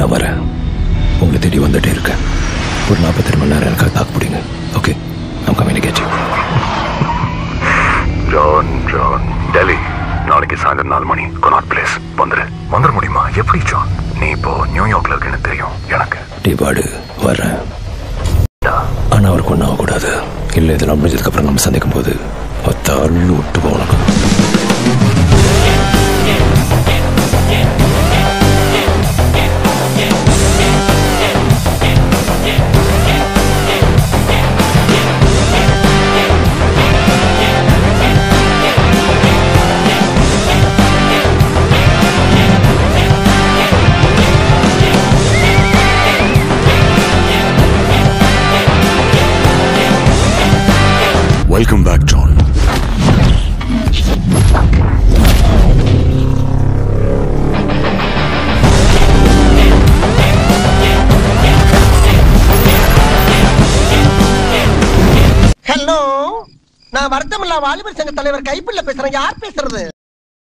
நான் வரேன் உங்களை தேடி வந்துட்டே இருக்கேன் ஒரு நாற்பத்தெட்டு மணி நேரம் எனக்காக தாக்கு பிடிங்க okay I'm communicating. John John Delhi நாளைக்கு சாயந்தரம் நாலு மணி கொனாட் பிளேஸ் வந்துரு வந்துட முடியுமா எப்படி ஜான் நீ இப்போ நியூயார்க்ல இருக்கேன்னு தெரியும் எனக்கு டிபாடு வரேன் ஆனா அவருக்கு ஒன்றும் ஆகக்கூடாது இல்லை இதெல்லாம் முடிஞ்சதுக்கு அப்புறம் நம்ம சந்திக்கும் போது தள்ளு விட்டு போகணும் Welcome back, John. ஹலோ நான் வருத்தமில்லா வாலிபர் சங்க தலைவர் கைப்பிள்ள பேசுறேன் யார் பேசுறது